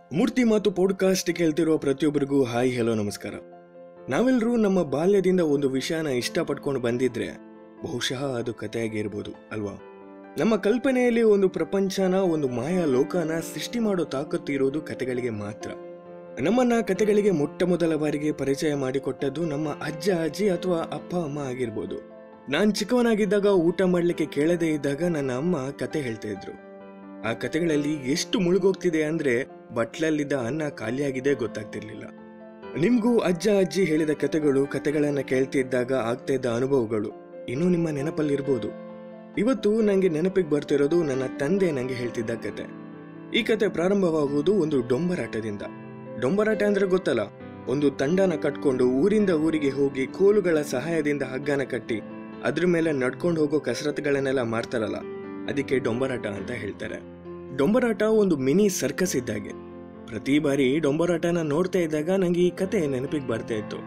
ಮೂರ್ತಿ ಮಾತು ಪಾಡ್ಕಾಸ್ಟ್ ಕೇಳ್ತಿರೋ ಪ್ರತಿಯೊಬ್ಬರಿಗೂ hi hello ನಮಸ್ಕಾರ ನಾವೆಲ್ಲರೂ ನಮ್ಮ ಬಾಲ್ಯದಿಂದ ಒಂದು ವಿಷಯನ ಇಷ್ಟಪಟ್ಕೊಂಡು ಬಂದಿದ್ರೆ ಬಹುಶಃ ಅದು ಕಥೆಯಾಗಿರ್ಬೋದು ಅಲ್ವಾ ನಮ್ಮ ಕಲ್ಪನೆಯಲ್ಲಿ ಒಂದು ಪ್ರಪಂಚನ ಒಂದು ಮಾಯಾ ಲೋಕನ ಸೃಷ್ಟಿ ಮಾಡೋ ತಾಕತ್ತು ಇರೋದು ಕತೆಗಳಿಗೆ ಮಾತ್ರ ನಮ್ಮನ್ನ ಕತೆಗಳಿಗೆ ಮೊಟ್ಟ ಮೊದಲ ಬಾರಿಗೆ ಪರಿಚಯ ಮಾಡಿಕೊಟ್ಟದ್ದು ನಮ್ಮ ಅಜ್ಜ ಅಜ್ಜಿ ಅಥವಾ ಅಪ್ಪ ಅಮ್ಮ ಆಗಿರ್ಬೋದು ನಾನ್ ಚಿಕ್ಕವನಾಗಿದ್ದಾಗ ಊಟ ಮಾಡ್ಲಿಕ್ಕೆ ಕೇಳದೇ ಇದ್ದಾಗ ನನ್ನ ಅಮ್ಮ ಕತೆ ಹೇಳ್ತಾ ಇದ್ರು ಆ ಕತೆಗಳಲ್ಲಿ ಎಷ್ಟು ಮುಳುಗೋಗ್ತಿದೆ ಅಂದ್ರೆ ಬಟ್ಲಲ್ಲಿದ್ದ ಅನ್ನ ಖಾಲಿಯಾಗಿದೆ ಗೊತ್ತಾಗ್ತಿರ್ಲಿಲ್ಲ ನಿಮ್ಗೂ ಅಜ್ಜ ಅಜ್ಜಿ ಹೇಳಿದ ಕತೆಗಳು ಕತೆಗಳನ್ನ ಕೇಳ್ತಿದ್ದಾಗ ಆಗ್ತಾ ಇದ್ದ ಅನುಭವಗಳು ಇನ್ನೂ ನಿಮ್ಮ ನೆನಪಲ್ಲಿರ್ಬೋದು ಇವತ್ತು ನಂಗೆ ನೆನಪಿಗೆ ಬರ್ತಿರೋದು ನನ್ನ ತಂದೆ ನಂಗೆ ಹೇಳ್ತಿದ್ದ ಕತೆ ಈ ಕತೆ ಪ್ರಾರಂಭವಾಗುವುದು ಒಂದು ಡೊಂಬರಾಟದಿಂದ ಡೊಂಬರಾಟ ಅಂದ್ರೆ ಗೊತ್ತಲ್ಲ ಒಂದು ತಂಡನ ಕಟ್ಕೊಂಡು ಊರಿಂದ ಊರಿಗೆ ಹೋಗಿ ಕೋಲುಗಳ ಸಹಾಯದಿಂದ ಹಗ್ಗನ ಕಟ್ಟಿ ಅದ್ರ ಮೇಲೆ ನಡ್ಕೊಂಡು ಹೋಗೋ ಕಸರತ್ತುಗಳನ್ನೆಲ್ಲ ಮಾಡ್ತಾರಲ್ಲ ಅದಕ್ಕೆ ಡೊಂಬರಾಟ ಅಂತ ಹೇಳ್ತಾರೆ ಡೊಂಬರಾಟ ಒಂದು ಮಿನಿ ಸರ್ಕಸ್ ಇದ್ದಾಗೆ ಪ್ರತಿ ಬಾರಿ ಡೊಂಬರಾಟನ ನೋಡ್ತಾ ಇದ್ದಾಗ ನಂಗೆ ಈ ಕತೆ ನೆನಪಿಗೆ ಬರ್ತಾ ಇತ್ತು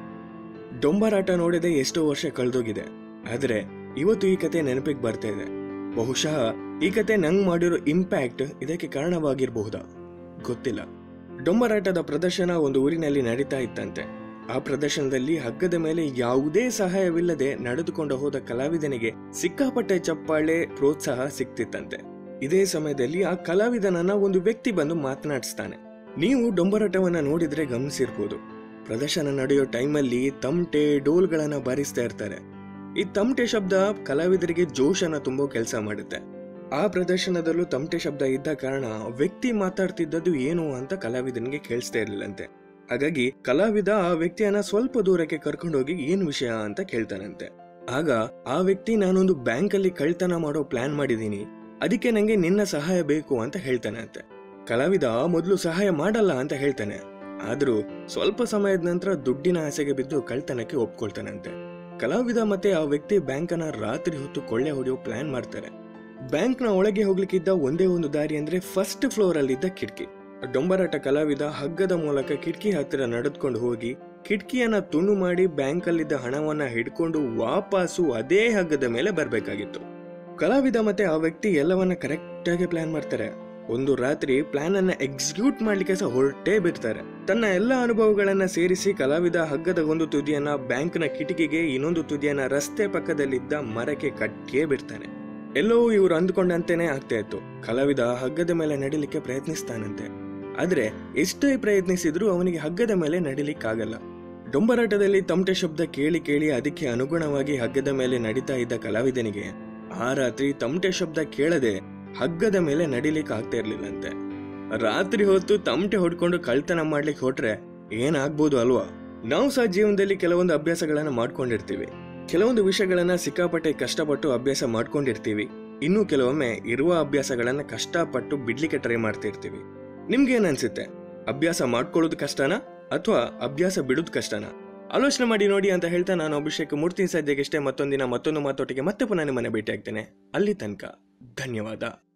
ಡೊಂಬರಾಟ ನೋಡಿದೆ ಎಷ್ಟೋ ವರ್ಷ ಕಳೆದೋಗಿದೆ ಆದ್ರೆ ಇವತ್ತು ಈ ಕತೆ ನೆನಪಿಗೆ ಬರ್ತಾ ಇದೆ ಬಹುಶಃ ಈ ಕತೆ ನಂಗ್ ಮಾಡಿರೋ ಇಂಪ್ಯಾಕ್ಟ್ ಇದಕ್ಕೆ ಕಾರಣವಾಗಿರಬಹುದಾ ಗೊತ್ತಿಲ್ಲ ಡೊಂಬರಾಟದ ಪ್ರದರ್ಶನ ಒಂದು ಊರಿನಲ್ಲಿ ನಡೀತಾ ಇತ್ತಂತೆ ಆ ಪ್ರದರ್ಶನದಲ್ಲಿ ಹಗ್ಗದ ಮೇಲೆ ಯಾವುದೇ ಸಹಾಯವಿಲ್ಲದೆ ನಡೆದುಕೊಂಡು ಹೋದ ಕಲಾವಿದನಿಗೆ ಸಿಕ್ಕಾಪಟ್ಟೆ ಚಪ್ಪಾಳೆ ಪ್ರೋತ್ಸಾಹ ಸಿಕ್ತಿತ್ತಂತೆ ಇದೇ ಸಮಯದಲ್ಲಿ ಆ ಕಲಾವಿದನನ್ನ ಒಂದು ವ್ಯಕ್ತಿ ಬಂದು ಮಾತನಾಡಿಸ್ತಾನೆ ನೀವು ಡೊಂಬರಾಟವನ್ನ ನೋಡಿದ್ರೆ ಗಮನಿಸಿರ್ಬೋದು ಪ್ರದರ್ಶನ ನಡೆಯೋ ಟೈಮಲ್ಲಿ ತಮಟೆ ಡೋಲ್ಗಳನ್ನ ಬಾರಿಸ್ತಾ ಇರ್ತಾರೆ ಈ ತಮಟೆ ಶಬ್ದ ಕಲಾವಿದರಿಗೆ ಜೋಶನ ತುಂಬೋ ಕೆಲಸ ಮಾಡುತ್ತೆ ಆ ಪ್ರದರ್ಶನದಲ್ಲೂ ತಮಟೆ ಶಬ್ದ ಇದ್ದ ಕಾರಣ ವ್ಯಕ್ತಿ ಮಾತಾಡ್ತಿದ್ದದ್ದು ಏನು ಅಂತ ಕಲಾವಿದನಿಗೆ ಕೇಳಿಸ್ತಾ ಇರ್ಲಿಲ್ಲಂತೆ ಹಾಗಾಗಿ ಕಲಾವಿದ ಆ ವ್ಯಕ್ತಿಯನ್ನ ಸ್ವಲ್ಪ ದೂರಕ್ಕೆ ಕರ್ಕೊಂಡೋಗಿ ಏನ್ ವಿಷಯ ಅಂತ ಕೇಳ್ತಾನಂತೆ ಆಗ ಆ ವ್ಯಕ್ತಿ ನಾನೊಂದು ಬ್ಯಾಂಕ್ ಅಲ್ಲಿ ಕಳ್ತನ ಮಾಡೋ ಪ್ಲಾನ್ ಮಾಡಿದೀನಿ ಅದಕ್ಕೆ ನಂಗೆ ನಿನ್ನ ಸಹಾಯ ಬೇಕು ಅಂತ ಹೇಳ್ತಾನೆ ಅಂತೆ ಕಲಾವಿದ ಮೊದಲು ಸಹಾಯ ಮಾಡಲ್ಲ ಅಂತ ಹೇಳ್ತಾನೆ ಆದ್ರೂ ಸ್ವಲ್ಪ ಸಮಯದ ನಂತರ ದುಡ್ಡಿನ ಆಸೆಗೆ ಬಿದ್ದು ಕಳ್ತನಕ್ಕೆ ಒಪ್ಕೊಳ್ತಾನಂತೆ ಕಲಾವಿದ ಮತ್ತೆ ಆ ವ್ಯಕ್ತಿ ಬ್ಯಾಂಕನ ರಾತ್ರಿ ಹೊತ್ತು ಕೊಳ್ಳೆ ಹೊಡೆಯೋ ಪ್ಲಾನ್ ಮಾಡ್ತಾರೆ ಬ್ಯಾಂಕ್ನ ಒಳಗೆ ಹೋಗ್ಲಿಕ್ಕಿದ್ದ ಒಂದೇ ಒಂದು ದಾರಿ ಅಂದ್ರೆ ಫಸ್ಟ್ ಫ್ಲೋರ್ ಅಲ್ಲಿದ್ದ ಕಿಟಕಿ ಡೊಂಬರಾಟ ಕಲಾವಿದ ಹಗ್ಗದ ಮೂಲಕ ಕಿಟಕಿ ಹತ್ತಿರ ನಡೆದುಕೊಂಡು ಹೋಗಿ ಕಿಟಕಿಯನ್ನ ತುಂಡು ಮಾಡಿ ಬ್ಯಾಂಕ್ ಅಲ್ಲಿದ್ದ ಹಣವನ್ನ ಹಿಡ್ಕೊಂಡು ವಾಪಸ್ಸು ಅದೇ ಹಗ್ಗದ ಮೇಲೆ ಬರ್ಬೇಕಾಗಿತ್ತು ಕಲಾವಿದ ಮತ್ತೆ ಆ ವ್ಯಕ್ತಿ ಎಲ್ಲವನ್ನ ಕರೆಕ್ಟ್ ಆಗಿ ಪ್ಲಾನ್ ಮಾಡ್ತಾರೆ ಒಂದು ರಾತ್ರಿ ಪ್ಲಾನ್ ಅನ್ನ ಎಕ್ಸಿಕ್ಯೂಟ್ ಮಾಡ್ಲಿಕ್ಕೆ ಸಹ ಹೊರಟೇ ಬಿಡ್ತಾರೆ ತನ್ನ ಎಲ್ಲ ಅನುಭವಗಳನ್ನ ಸೇರಿಸಿ ಕಲಾವಿದ ಹಗ್ಗದ ಒಂದು ತುದಿಯನ್ನ ಬ್ಯಾಂಕ್ನ ಕಿಟಕಿಗೆ ಇನ್ನೊಂದು ತುದಿಯನ್ನ ರಸ್ತೆ ಪಕ್ಕದಲ್ಲಿದ್ದ ಮರಕ್ಕೆ ಕಟ್ಟೇ ಬಿಡ್ತಾನೆ ಎಲ್ಲೋ ಇವ್ರು ಅಂದ್ಕೊಂಡಂತೆನೆ ಆಗ್ತಾ ಇತ್ತು ಕಲಾವಿದ ಹಗ್ಗದ ಮೇಲೆ ನಡಿಲಿಕ್ಕೆ ಪ್ರಯತ್ನಿಸ್ತಾನಂತೆ ಆದ್ರೆ ಎಷ್ಟೇ ಪ್ರಯತ್ನಿಸಿದ್ರೂ ಅವನಿಗೆ ಹಗ್ಗದ ಮೇಲೆ ನಡಿಲಿಕ್ಕಾಗಲ್ಲ ಡೊಂಬರಾಟದಲ್ಲಿ ತಮಟೆ ಶಬ್ದ ಕೇಳಿ ಕೇಳಿ ಅದಕ್ಕೆ ಅನುಗುಣವಾಗಿ ಹಗ್ಗದ ಮೇಲೆ ನಡೀತಾ ಇದ್ದ ಕಲಾವಿದನಿಗೆ ಆ ರಾತ್ರಿ ತಮಟೆ ಶಬ್ದ ಕೇಳದೆ ಹಗ್ಗದ ಮೇಲೆ ನಡಿಲಿಕ್ಕೆ ಆಗ್ತಾ ಇರ್ಲಿಲ್ಲಂತೆ ರಾತ್ರಿ ಹೊತ್ತು ತಮಟೆ ಹೊಡ್ಕೊಂಡು ಕಳ್ತನ ಮಾಡ್ಲಿಕ್ಕೆ ಹೊಟ್ರೆ ಏನಾಗ್ಬೋದು ಅಲ್ವಾ ನಾವು ಸಹ ಜೀವನದಲ್ಲಿ ಕೆಲವೊಂದು ಅಭ್ಯಾಸಗಳನ್ನ ಮಾಡ್ಕೊಂಡಿರ್ತೀವಿ ಕೆಲವೊಂದು ವಿಷಯಗಳನ್ನ ಸಿಕ್ಕಾಪಟ್ಟೆ ಕಷ್ಟಪಟ್ಟು ಅಭ್ಯಾಸ ಮಾಡ್ಕೊಂಡಿರ್ತೀವಿ ಇನ್ನು ಕೆಲವೊಮ್ಮೆ ಇರುವ ಅಭ್ಯಾಸಗಳನ್ನ ಕಷ್ಟಪಟ್ಟು ಬಿಡ್ಲಿಕ್ಕೆ ಟ್ರೈ ಮಾಡ್ತಿರ್ತೀವಿ ನಿಮ್ಗೆ ಏನ್ ಅನ್ಸುತ್ತೆ ಅಭ್ಯಾಸ ಮಾಡ್ಕೊಳ್ಳೋದು ಕಷ್ಟನಾ ಅಥವಾ ಅಭ್ಯಾಸ ಬಿಡೋದು ಕಷ್ಟನಾ ಆಲೋಚನೆ ಮಾಡಿ ನೋಡಿ ಅಂತ ಹೇಳ್ತಾ ನಾನು ಅಭಿಷೇಕ್ ಮೂರ್ತಿ ಸದ್ಯಕ್ಕೆ ಮತ್ತೊಂದಿನ ಮತ್ತೊಂದು ಮಾತೊಟ್ಟಿಗೆ ಮತ್ತೆ ಪುನಃ ನಿಮ್ಮನೆ ಭೇಟಿ ಆಗ್ತೇನೆ ಅಲ್ಲಿ ತನಕ ಧನ್ಯವಾದ